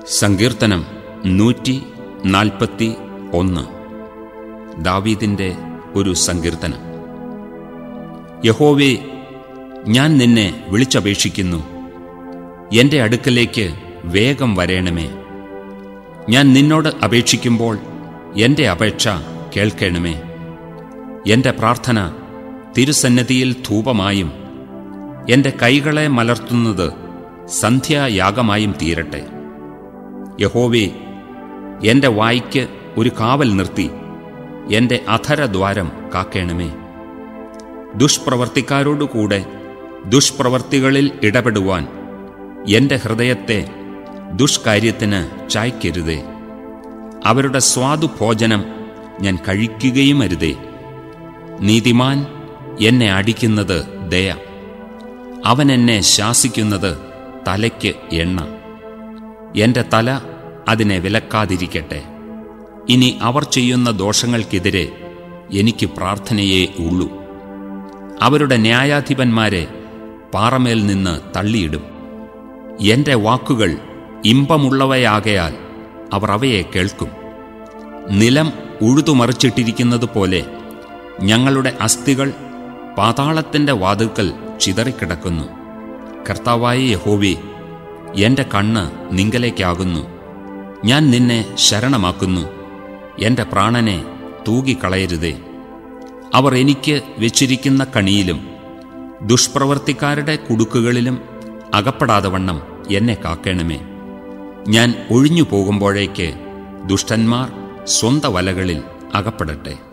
സങ്കീർത്തനം നൂറ്റി നാൽപ്പത്തി ഒന്ന് ദാവീദിൻ്റെ ഒരു സങ്കീർത്തനം യഹോവേ ഞാൻ നിന്നെ വിളിച്ചപേക്ഷിക്കുന്നു എൻ്റെ അടുക്കലേക്ക് വേഗം വരേണമേ ഞാൻ നിന്നോട് അപേക്ഷിക്കുമ്പോൾ എൻ്റെ അപേക്ഷ കേൾക്കണമേ എൻ്റെ പ്രാർത്ഥന തിരുസന്നിധിയിൽ ധൂപമായും എൻ്റെ കൈകളെ മലർത്തുന്നത് സന്ധ്യായാഗമായും തീരട്ടെ യഹോവേ എൻ്റെ വായ്ക്ക് ഒരു കാവൽ നിർത്തി എൻ്റെ അധരദ്വാരം കാക്കേണമേ ദുഷ്പ്രവർത്തിക്കാരോടുകൂടെ ദുഷ്പ്രവർത്തികളിൽ ഇടപെടുവാൻ എൻ്റെ ഹൃദയത്തെ ദുഷ്കാര്യത്തിന് ചായ്ക്കരുതേ അവരുടെ സ്വാദുഭോജനം ഞാൻ കഴിക്കുകയും അരുതേ നീതിമാൻ എന്നെ അടിക്കുന്നത് ദയ അവൻ എന്നെ ശാസിക്കുന്നത് തലയ്ക്ക് എണ്ണ എന്റെ തല അതിനെ വിലക്കാതിരിക്കട്ടെ ഇനി അവർ ചെയ്യുന്ന ദോഷങ്ങൾക്കെതിരെ എനിക്ക് പ്രാർത്ഥനയേ ഉള്ളൂ അവരുടെ ന്യായാധിപന്മാരെ പാറമേൽ നിന്ന് തള്ളിയിടും എന്റെ വാക്കുകൾ ഇമ്പമുള്ളവയാകയാൽ അവർ അവയെ കേൾക്കും നിലം ഉഴുതുമറിച്ചിട്ടിരിക്കുന്നത് പോലെ ഞങ്ങളുടെ അസ്ഥികൾ പാതാളത്തിന്റെ വാതിൽക്കൽ ചിതറിക്കിടക്കുന്നു കർത്താവായ യഹോവേ എന്റെ കണ്ണ് നിങ്കലേക്കാകുന്നു ഞാൻ നിന്നെ ശരണമാക്കുന്നു എന്റെ പ്രാണനെ തൂകിക്കളയരുതേ അവർ എനിക്ക് വെച്ചിരിക്കുന്ന കണിയിലും ദുഷ്പ്രവർത്തിക്കാരുടെ കുടുക്കുകളിലും അകപ്പെടാതെ വണ്ണം എന്നെ കാക്കണമേ ഞാൻ ഒഴിഞ്ഞു പോകുമ്പോഴേക്ക് ദുഷ്ടന്മാർ സ്വന്ത വലകളിൽ അകപ്പെടട്ടെ